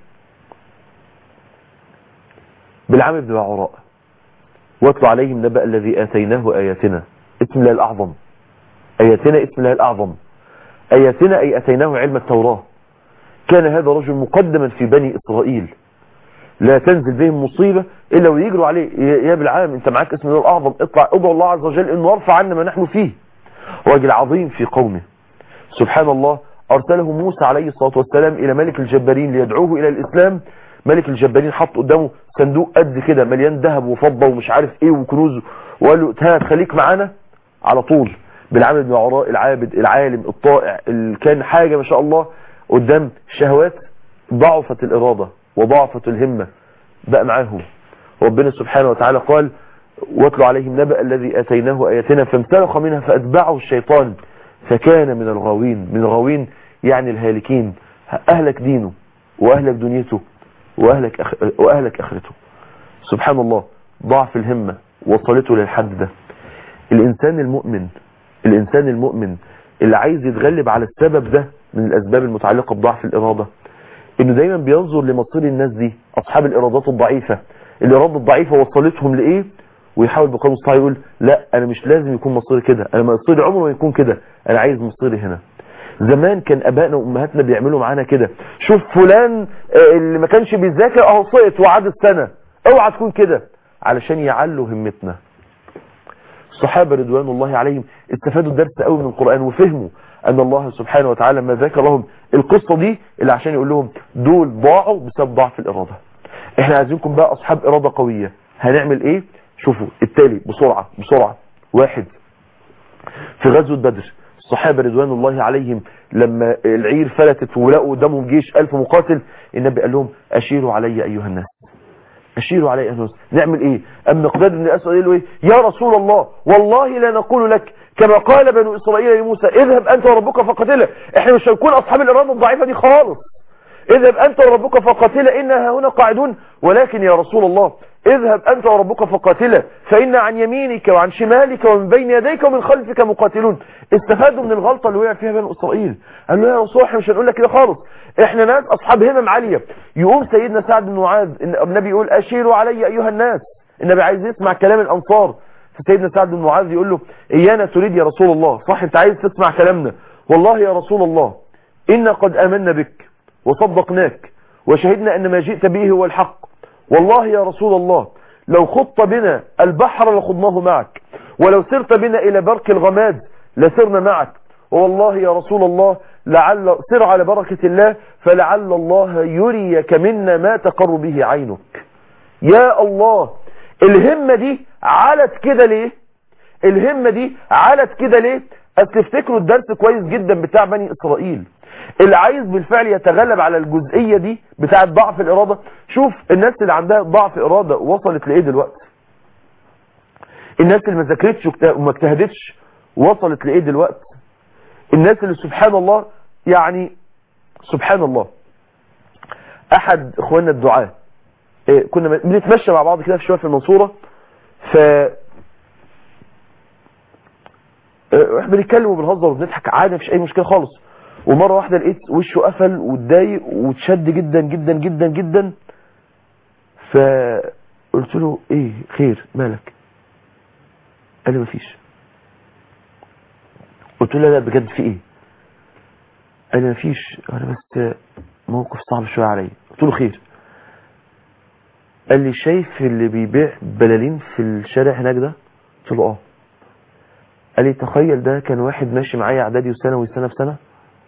بالعام بن بعوراء واتلو عليهم نبأ الذي آتيناه آياتنا اسم الله الأعظم آياتنا اسم الله الأعظم آياتنا أي أتيناه علم التوراة كان هذا رجل مقدما في بني إسرائيل لا تنزل بهم مصيبة إلا ويجروا عليه يا بالعام أنت معاك اسم الله الأعظم اطلع ادعو الله عز وجل أنه يرفع عنا ما نحن فيه راجل عظيم في قومه سبحان الله أرسله موسى عليه الصلاة والسلام إلى ملك الجبارين ليدعوه إلى الإسلام ملك الجبارين حط قدامه صندوق قد كده مليان ذهب وفضة ومش عارف ايه وكنوز وقال له ها خليك معانا على طول بالعامل بن عراء العابد العالم الطائع اللي كان حاجة ما شاء الله قدام الشهوات ضعفت الإرادة وضعفت الهمة بقى معاهم ربنا سبحانه وتعالى قال واتلو عليهم نبأ الذي أتيناه آياتنا فامتلخ منها فأتبعه الشيطان فكان من الغاوين من الغاوين يعني الهالكين أهلك دينه وأهلك دنيته وأهلك, أخ... وأهلك أخرته سبحان الله ضعف الهمة وصلته للحد ده الإنسان المؤمن الإنسان المؤمن اللي عايز يتغلب على السبب ده من الأسباب المتعلقة بضعف الإرادة إنه دايما بينظر لمصير الناس دي أصحاب الإرادات الضعيفة الإرادة الضعيفة وصلتهم لإيه ويحاول بقدر المستطاع يقول لا أنا مش لازم يكون مصيري كده أنا مصيري عمره ما يكون كده أنا عايز مصيري هنا زمان كان ابائنا وامهاتنا بيعملوا معانا كده شوف فلان اللي ما كانش بيذاكر اهو سقط وعاد السنه اوعى تكون كده علشان يعلوا همتنا الصحابه رضوان الله عليهم استفادوا الدرس قوي من القران وفهموا ان الله سبحانه وتعالى ما ذكر لهم القصه دي اللي عشان يقول لهم دول ضاعوا بسبب ضعف الاراده احنا عايزينكم بقى اصحاب اراده قويه هنعمل ايه شوفوا التالي بسرعه بسرعه واحد في غزوه بدر الصحابة رضوان الله عليهم لما العير فلتت ولقوا قدامهم جيش ألف مقاتل النبي قال لهم أشيروا علي أيها الناس أشيروا علي أيها الناس نعمل إيه أم مقداد بن أسود قال له إيه يا رسول الله والله لا نقول لك كما قال بنو إسرائيل لموسى اذهب أنت وربك فقتله إحنا مش هنكون أصحاب الإرادة الضعيفة دي خالص اذهب أنت وربك فقاتله إنها هنا قاعدون ولكن يا رسول الله اذهب أنت وربك فقاتله فإن عن يمينك وعن شمالك ومن بين يديك ومن خلفك مقاتلون استفادوا من الغلطة اللي وقع فيها بني إسرائيل قالوا يا رسول احنا مش هنقول لك كده خالص احنا ناس أصحاب همم عالية يقوم سيدنا سعد بن معاذ النبي يقول أشيروا علي أيها الناس النبي عايز يسمع كلام الأنصار فسيدنا سعد بن معاذ يقول له إيانا تريد يا رسول الله صح انت عايز تسمع كلامنا والله يا رسول الله إنا قد آمنا بك وصدقناك وشهدنا أن ما جئت به هو الحق والله يا رسول الله لو خط بنا البحر لخضناه معك ولو سرت بنا إلى برك الغماد لسرنا معك والله يا رسول الله لعل سر على بركة الله فلعل الله يريك منا ما تقر به عينك يا الله الهمة دي علت كده ليه الهمة دي علت كده ليه تفتكروا الدرس كويس جدا بتاع بني إسرائيل اللي عايز بالفعل يتغلب على الجزئية دي بتاعة ضعف الإرادة شوف الناس اللي عندها ضعف إرادة وصلت لإيه دلوقتي الناس اللي ما ذاكرتش وما اجتهدتش وصلت لإيه دلوقتي الناس اللي سبحان الله يعني سبحان الله أحد إخواننا الدعاة إيه كنا بنتمشى مع بعض كده في شوية في المنصورة ف احنا بنتكلم وبنهزر وبنضحك عادي مفيش اي مشكله خالص ومره واحده لقيت وشه قفل واتضايق واتشد جدا جدا جدا جدا فقلت له ايه خير مالك قال لي مفيش قلت له لا لا بجد في ايه قال لي مفيش انا بس موقف صعب شويه عليا قلت له خير قال لي شايف اللي بيبيع بلالين في الشارع هناك ده قلت له اه قال لي تخيل ده كان واحد ماشي معايا اعدادي وثانوي سنه في سنه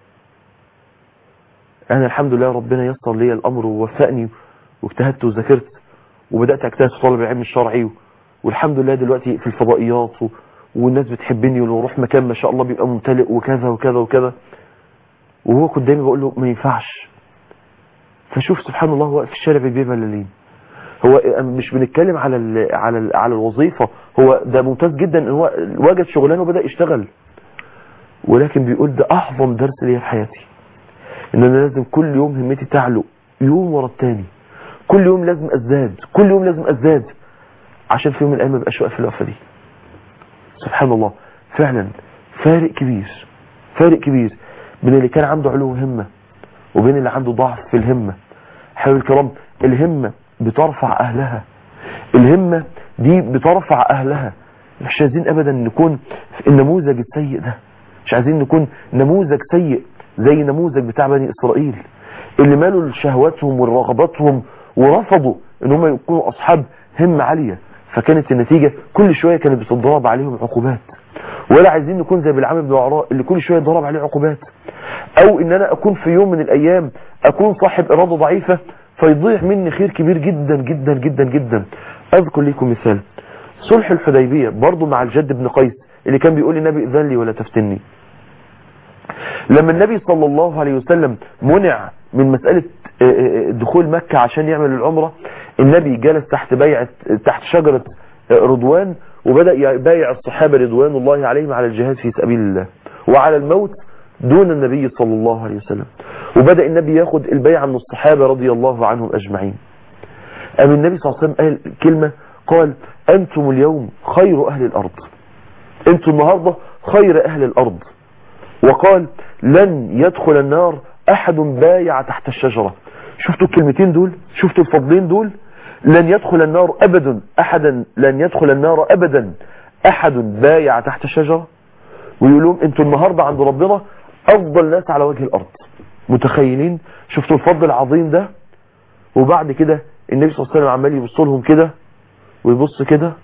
انا الحمد لله ربنا يسر لي الامر ووفقني واجتهدت وذاكرت وبدات اجتهد في طلب العلم الشرعي والحمد لله دلوقتي في الفضائيات و... والناس بتحبني ولو اروح مكان ما شاء الله بيبقى ممتلئ وكذا وكذا وكذا وهو كنت دايما بقول له ما ينفعش فشوف سبحان الله واقف في الشارع بيبيع بلالين هو مش بنتكلم على ال على ال على الوظيفة هو ده ممتاز جدا ان هو وجد شغلانه وبدأ يشتغل ولكن بيقول ده اعظم درس ليا في حياتي ان انا لازم كل يوم همتي تعلو يوم ورا التاني كل يوم لازم ازداد كل يوم لازم ازداد عشان في يوم من الايام ما ابقاش واقف في الوقفه دي سبحان الله فعلا فارق كبير فارق كبير بين اللي كان عنده علو همه وبين اللي عنده ضعف في الهمه حبيبي الكرام الهمه بترفع اهلها الهمة دي بترفع اهلها مش عايزين ابدا نكون في النموذج السيء ده مش عايزين نكون نموذج سيء زي نموذج بتاع بني اسرائيل اللي مالوا لشهواتهم ورغباتهم ورفضوا ان هم يكونوا اصحاب همة عالية فكانت النتيجة كل شوية كانت بتضرب عليهم عقوبات ولا عايزين نكون زي بالعام بن عراء اللي كل شوية ضرب عليه عقوبات او ان انا اكون في يوم من الايام اكون صاحب ارادة ضعيفة فيضيع مني خير كبير جدا جدا جدا جدا اذكر لكم مثال صلح الحديبية برضو مع الجد بن قيس اللي كان بيقول النبي اذن لي ولا تفتني لما النبي صلى الله عليه وسلم منع من مسألة دخول مكة عشان يعمل العمرة النبي جلس تحت بيعة تحت شجرة رضوان وبدأ يبايع الصحابة رضوان الله عليهم على الجهاد في سبيل الله وعلى الموت دون النبي صلى الله عليه وسلم وبدأ النبي ياخد البيعة من الصحابة رضي الله عنهم أجمعين أم النبي صلى الله عليه وسلم قال كلمة قال أنتم اليوم خير أهل الأرض أنتم النهاردة خير أهل الأرض وقال لن يدخل النار أحد بايع تحت الشجرة شفتوا الكلمتين دول شفتوا الفضلين دول لن يدخل النار أبدا أحدا لن يدخل النار أبدا أحد بايع تحت الشجرة ويقول لهم أنتم النهاردة عند ربنا أفضل ناس على وجه الأرض متخيلين شفتوا الفضل العظيم ده وبعد كده النبي صلى الله عليه وسلم عمال يبص لهم كده ويبص كده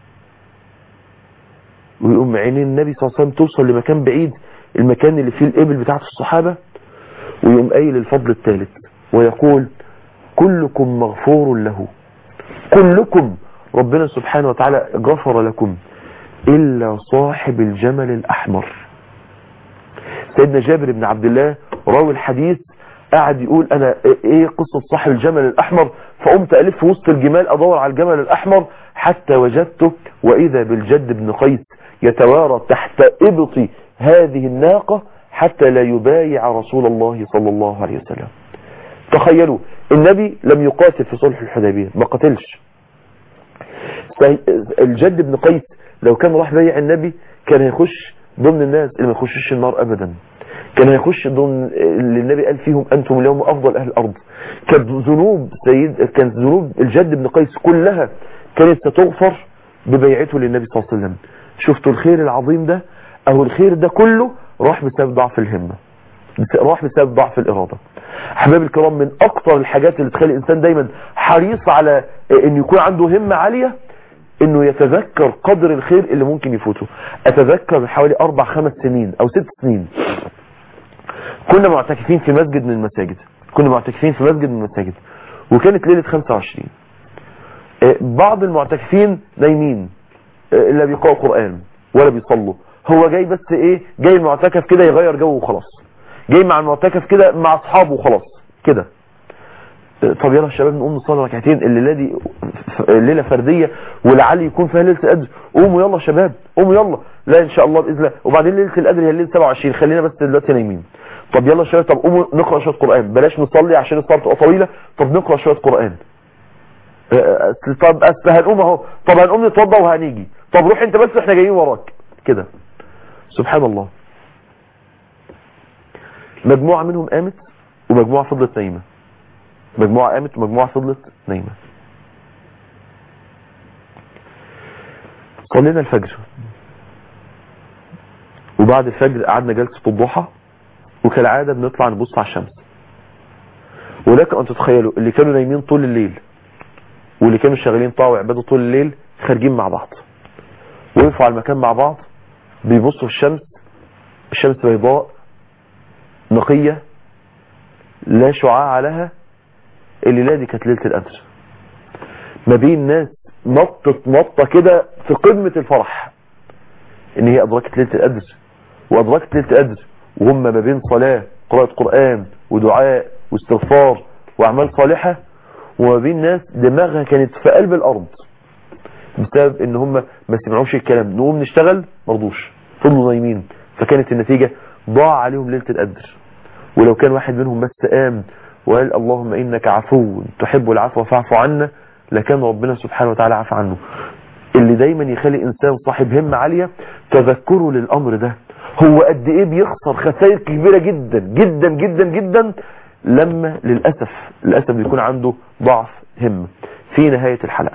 ويقوم عينين النبي صلى الله عليه وسلم توصل لمكان بعيد المكان اللي فيه الإبل بتاعت الصحابة ويقوم قايل الفضل الثالث ويقول كلكم مغفور له كلكم ربنا سبحانه وتعالى غفر لكم إلا صاحب الجمل الأحمر سيدنا جابر بن عبد الله راوي الحديث قاعد يقول انا ايه قصة صاحب الجمل الاحمر فقمت الف في وسط الجمال ادور على الجمل الاحمر حتى وجدته واذا بالجد بن قيس يتوارى تحت ابط هذه الناقة حتى لا يبايع رسول الله صلى الله عليه وسلم تخيلوا النبي لم يقاتل في صلح الحديبية ما قتلش الجد بن قيس لو كان راح بايع النبي كان هيخش ضمن الناس اللي ما يخشش النار ابدا كان هيخش ضمن اللي النبي قال فيهم انتم اليوم افضل اهل الارض كانت ذنوب سيد كانت ذنوب الجد بن قيس كلها كانت ستغفر ببيعته للنبي صلى الله عليه وسلم شفتوا الخير العظيم ده اهو الخير ده كله راح بسبب ضعف الهمة راح بسبب ضعف الإرادة احباب الكرام من اكتر الحاجات اللي تخلي الانسان دايما حريص على انه يكون عنده همة عالية انه يتذكر قدر الخير اللي ممكن يفوته اتذكر من حوالي اربع خمس سنين او ست سنين كنا معتكفين في مسجد من المساجد كنا معتكفين في مسجد من المساجد وكانت ليلة 25 بعض المعتكفين نايمين لا بيقرأوا قرآن ولا بيصلوا هو جاي بس ايه جاي المعتكف كده يغير جو وخلاص جاي مع المعتكف كده مع اصحابه وخلاص كده طب يلا يا شباب نقوم نصلي ركعتين الليله دي ليله فرديه ولعل يكون فيها ليله القدر قوموا يلا يا شباب قوموا يلا لا ان شاء الله باذن الله وبعدين ليله القدر هي ليله 27 خلينا بس دلوقتي نايمين طب يلا يا شباب طب قوموا نقرا شويه قران بلاش نصلي عشان الصلاه تبقى طويله طب نقرا شويه قران أصل طب أصل هنقوم اهو طب هنقوم نتوضى وهنيجي طب روح انت بس احنا جايين وراك كده سبحان الله مجموعه منهم قامت ومجموعه فضلت نايمه مجموعة قامت ومجموعة فضلت نايمة صلينا الفجر وبعد الفجر قعدنا جلسة الضحى وكالعادة بنطلع نبص على الشمس ولكن أن تتخيلوا اللي كانوا نايمين طول الليل واللي كانوا شغالين طاعة وعبادة طول الليل خارجين مع بعض وقفوا على المكان مع بعض بيبصوا في الشمس الشمس بيضاء نقية لا شعاع لها الليلة دي كانت ليلة القدر ما بين ناس نطت نطة كده في قمة الفرح ان هي ادركت ليلة القدر وادركت ليلة القدر وهم ما بين صلاة قراءة قرآن ودعاء واستغفار واعمال صالحة وما بين ناس دماغها كانت في قلب الارض بسبب ان هم ما سمعوش الكلام نقوم نشتغل مرضوش فضلوا نايمين فكانت النتيجة ضاع عليهم ليلة القدر ولو كان واحد منهم بس قام وقال اللهم إنك عفو تحب العفو فاعف عنا لكان ربنا سبحانه وتعالى عفى عنه اللي دايما يخلي إنسان صاحب همة عالية تذكره للأمر ده هو قد إيه بيخسر خسائر كبيرة جدا جدا جدا جدا لما للأسف للأسف بيكون عنده ضعف همة في نهاية الحلقة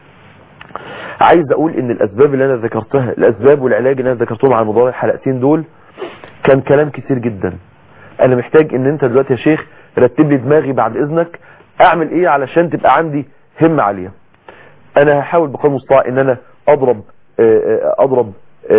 عايز أقول إن الأسباب اللي أنا ذكرتها الأسباب والعلاج اللي أنا ذكرتهم على مدار الحلقتين دول كان كلام كتير جدا أنا محتاج إن أنت دلوقتي يا شيخ رتب لي دماغي بعد اذنك اعمل ايه علشان تبقى عندي همة عالية انا هحاول بقدر المستطاع ان انا اضرب اضرب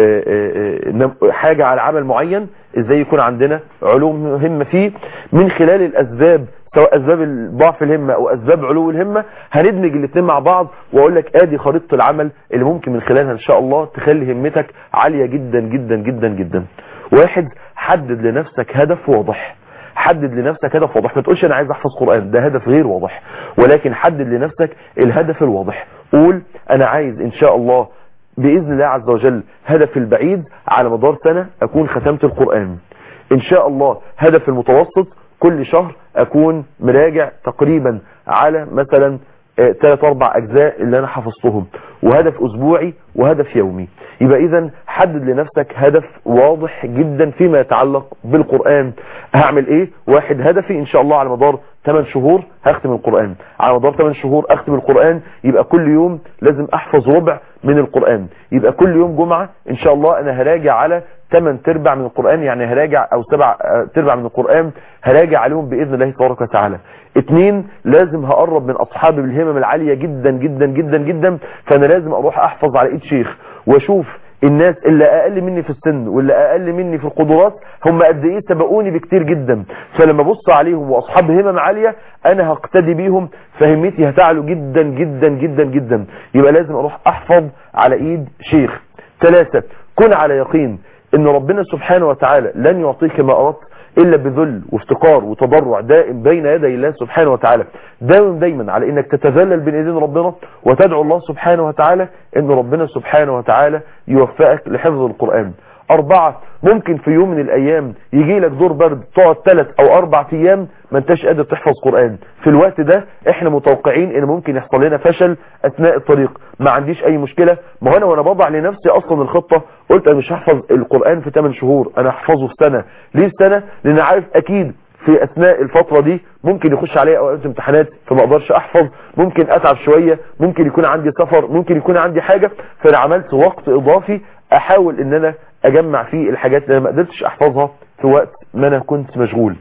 حاجة على عمل معين ازاي يكون عندنا علوم همة فيه من خلال الاسباب سواء اسباب ضعف الهمة او اسباب علو الهمة هندمج الاثنين مع بعض واقول لك ادي خريطة العمل اللي ممكن من خلالها ان شاء الله تخلي همتك عالية جدا جدا جدا جدا واحد حدد لنفسك هدف واضح حدد لنفسك هدف واضح ما تقولش انا عايز احفظ قرآن ده هدف غير واضح ولكن حدد لنفسك الهدف الواضح قول انا عايز ان شاء الله بإذن الله عز وجل هدف البعيد على مدار سنة اكون ختمت القرآن ان شاء الله هدف المتوسط كل شهر اكون مراجع تقريبا على مثلا ثلاث اربع اجزاء اللي انا حفظتهم وهدف اسبوعي وهدف يومي يبقى اذا حدد لنفسك هدف واضح جدا فيما يتعلق بالقرآن هعمل ايه واحد هدفي ان شاء الله على مدار 8 شهور هختم القرآن على مدار 8 شهور اختم القرآن يبقى كل يوم لازم احفظ ربع من القرآن يبقى كل يوم جمعة ان شاء الله انا هراجع على 8 تربع من القرآن يعني هراجع او 7 تربع من القرآن هراجع عليهم بإذن الله تبارك وتعالى اتنين لازم هقرب من اصحابي بالهمم العالية جدا جدا جدا جدا فانا لازم اروح احفظ على ايد شيخ واشوف الناس اللي اقل مني في السن واللي اقل مني في القدرات هم قد ايه سبقوني بكتير جدا فلما ابص عليهم واصحاب همم عالية انا هقتدي بيهم فهمتي هتعلو جدا جدا جدا جدا يبقى لازم اروح احفظ على ايد شيخ ثلاثة كن على يقين ان ربنا سبحانه وتعالى لن يعطيك ما اردت الا بذل وافتقار وتضرع دائم بين يدي الله سبحانه وتعالى داوم دايما على انك تتذلل بين ايدين ربنا وتدعو الله سبحانه وتعالى ان ربنا سبحانه وتعالى يوفقك لحفظ القرآن أربعة ممكن في يوم من الأيام يجي لك دور برد تقعد ثلاث أو أربع أيام ما انتش قادر تحفظ قرآن في الوقت ده احنا متوقعين ان ممكن يحصل لنا فشل أثناء الطريق ما عنديش أي مشكلة ما هو أنا وأنا بضع لنفسي أصلا الخطة قلت أنا مش هحفظ القرآن في 8 شهور أنا هحفظه في سنة ليه سنة لأن عارف أكيد في اثناء الفترة دي ممكن يخش عليا اوقات امتحانات فما اقدرش احفظ ممكن اتعب شوية ممكن يكون عندي سفر ممكن يكون عندي حاجة فانا عملت وقت اضافي احاول ان انا اجمع فيه الحاجات اللي انا ما قدرتش احفظها في وقت ما انا كنت مشغول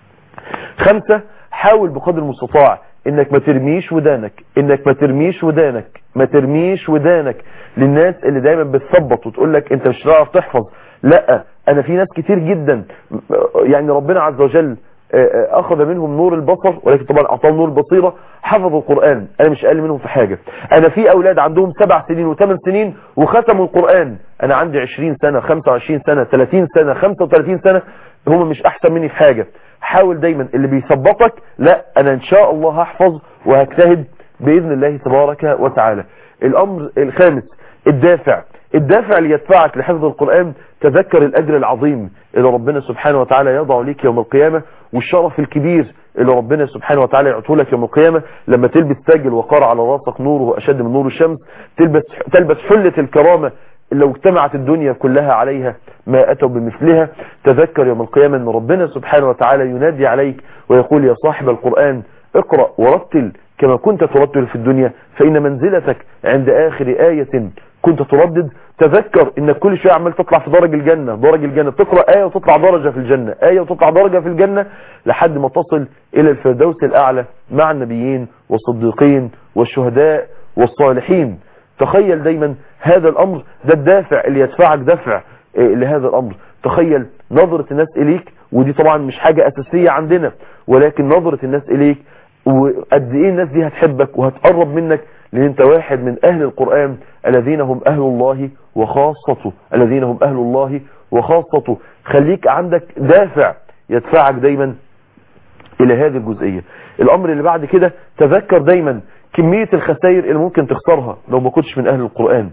خمسة حاول بقدر المستطاع انك ما ترميش ودانك انك ما ترميش ودانك ما ترميش ودانك للناس اللي دايما بتثبط وتقول لك انت مش هتعرف تحفظ لا انا في ناس كتير جدا يعني ربنا عز وجل اخذ منهم نور البصر ولكن طبعا اعطاهم نور البصيرة حفظوا القرآن انا مش اقل منهم في حاجة انا في اولاد عندهم سبع سنين وثمان سنين وختموا القرآن انا عندي 20 سنة 25 سنة 30 سنة 35 سنة هم مش احسن مني في حاجة حاول دايما اللي بيثبطك لا انا ان شاء الله هحفظ وهجتهد باذن الله تبارك وتعالى الامر الخامس الدافع الدافع اللي يدفعك لحفظ القرآن تذكر الأجر العظيم اللي ربنا سبحانه وتعالى يضع لك يوم القيامة والشرف الكبير اللي ربنا سبحانه وتعالى يعطيه لك يوم القيامة لما تلبس تاج الوقار على راسك نوره أشد من نور الشمس تلبس, تلبس حلة الكرامة لو اجتمعت الدنيا كلها عليها ما أتوا بمثلها تذكر يوم القيامة أن ربنا سبحانه وتعالى ينادي عليك ويقول يا صاحب القرآن اقرأ ورتل كما كنت ترتل في الدنيا فإن منزلتك عند آخر آية كنت تردد تذكر انك كل شويه عمال تطلع في درج الجنة درج الجنة تقرأ آية وتطلع درجة في الجنة آية وتطلع درجة في الجنة لحد ما تصل إلى الفردوس الأعلى مع النبيين والصديقين والشهداء والصالحين تخيل دايما هذا الأمر ده الدافع اللي يدفعك دفع لهذا الأمر تخيل نظرة الناس إليك ودي طبعا مش حاجة أساسية عندنا ولكن نظرة الناس إليك وقد إيه الناس دي هتحبك وهتقرب منك لأن أنت واحد من أهل القرآن الذين هم أهل الله وخاصته الذين هم أهل الله وخاصته خليك عندك دافع يدفعك دايما إلى هذه الجزئية الأمر اللي بعد كده تذكر دايما كمية الخسائر اللي ممكن تخسرها لو ما كنتش من أهل القرآن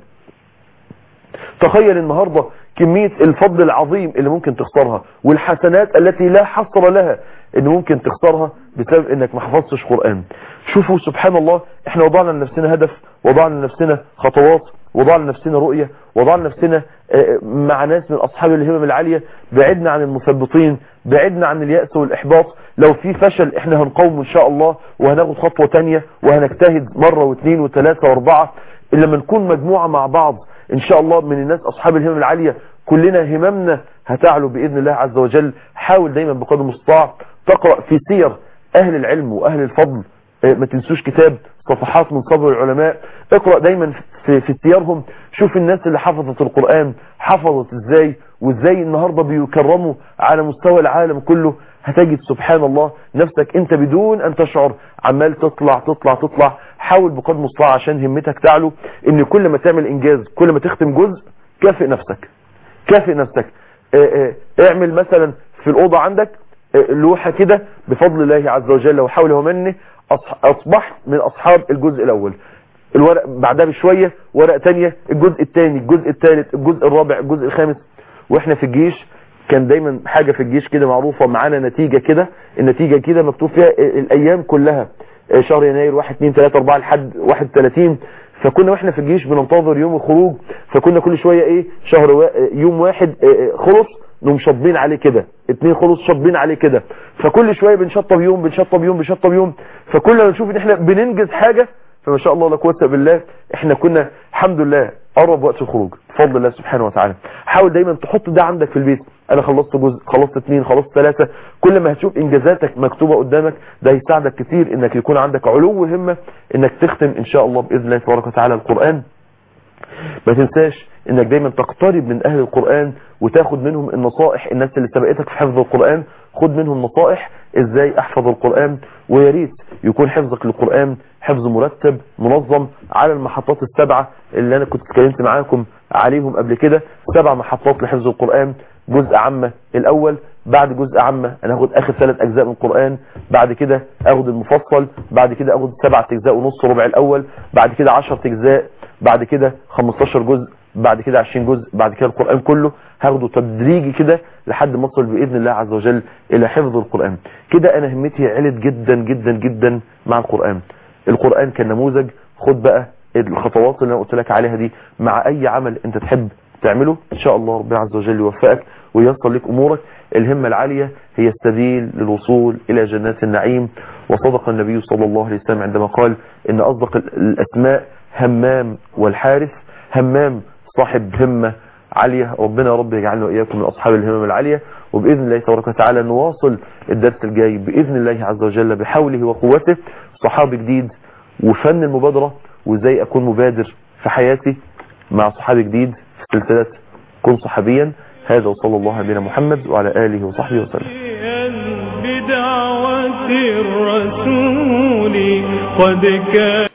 تخيل النهاردة كمية الفضل العظيم اللي ممكن تخسرها والحسنات التي لا حصر لها ان ممكن تخسرها بسبب انك ما حفظتش قرآن شوفوا سبحان الله احنا وضعنا لنفسنا هدف وضعنا لنفسنا خطوات وضعنا لنفسنا رؤية وضعنا لنفسنا مع ناس من اصحاب الهمم العالية بعدنا عن المثبطين بعدنا عن اليأس والإحباط لو في فشل احنا هنقوم ان شاء الله وهناخد خطوة تانية وهنجتهد مرة واثنين وثلاثة واربعة لما نكون مجموعة مع بعض ان شاء الله من الناس اصحاب الهمم العالية كلنا هممنا هتعلو باذن الله عز وجل حاول دايما بقدر المستطاع تقرأ في سير اهل العلم واهل الفضل ما تنسوش كتاب صفحات من صبر العلماء اقرأ دايما في, في سيرهم شوف الناس اللي حفظت القرآن حفظت ازاي وازاي النهاردة بيكرموا على مستوى العالم كله هتجد سبحان الله نفسك انت بدون ان تشعر عمال تطلع تطلع تطلع حاول بقدر المستطاع عشان همتك تعلو ان كل ما تعمل انجاز كل ما تختم جزء كافئ نفسك كافئ نفسك اه اه اعمل مثلا في الأوضة عندك اه لوحة كده بفضل الله عز وجل وحوله ومنه أصبحت من أصحاب الجزء الأول الورق بعدها بشوية ورقة تانية الجزء الثاني الجزء الثالث الجزء الرابع الجزء الخامس واحنا في الجيش كان دايما حاجة في الجيش كده معروفة معانا نتيجة كده النتيجة كده مكتوب فيها الأيام كلها شهر يناير 1 2 3 4 لحد 31 فكنا واحنا في الجيش بننتظر يوم الخروج فكنا كل شوية ايه شهر و... يوم واحد خلص نقوم شطبين عليه كده اتنين خلص شطبين عليه كده فكل شوية بنشطب يوم بنشطب يوم بنشطب يوم فكل ما نشوف ان احنا بننجز حاجة فما شاء الله لا قوه بالله احنا كنا الحمد لله قرب وقت الخروج بفضل الله سبحانه وتعالى حاول دايما تحط ده عندك في البيت انا خلصت جزء خلصت اثنين خلصت ثلاثة كل ما هتشوف انجازاتك مكتوبة قدامك ده هيساعدك كتير انك يكون عندك علو همة انك تختم ان شاء الله باذن الله تبارك وتعالى القرآن ما تنساش انك دايما تقترب من اهل القرآن وتاخد منهم النصائح الناس اللي سبقتك في حفظ القرآن خد منهم نصائح ازاي احفظ القرآن ويا ريت يكون حفظك للقرآن حفظ مرتب منظم على المحطات السبعة اللي انا كنت اتكلمت معاكم عليهم قبل كده سبع محطات لحفظ القرآن جزء عامة الاول بعد جزء عامة انا هاخد اخر ثلاث اجزاء من القرآن بعد كده اخد المفصل بعد كده اخد سبعة اجزاء ونص ربع الاول بعد كده 10 اجزاء بعد كده 15 جزء بعد كده 20 جزء بعد كده القرآن كله هاخده تدريجي كده لحد ما اصل باذن الله عز وجل الى حفظ القرآن كده انا همتي علت جدا جدا جدا مع القرآن القرآن كنموذج خد بقى الخطوات اللي انا قلت لك عليها دي مع اي عمل انت تحب تعمله ان شاء الله ربنا عز وجل يوفقك وييسر لك امورك الهمة العالية هي السبيل للوصول الى جنات النعيم وصدق النبي صلى الله عليه وسلم عندما قال ان اصدق الاسماء همام والحارث همام صاحب همة عالية ربنا يا رب يجعلنا وإياكم من أصحاب الهمم العالية وبإذن الله تبارك وتعالى نواصل الدرس الجاي بإذن الله عز وجل بحوله وقوته صحابي جديد وفن المبادرة وإزاي أكون مبادر في حياتي مع صحابي جديد في سلسلة كن صحابيا هذا وصلى الله على نبينا محمد وعلى آله وصحبه وسلم طاعة الرسول قد كان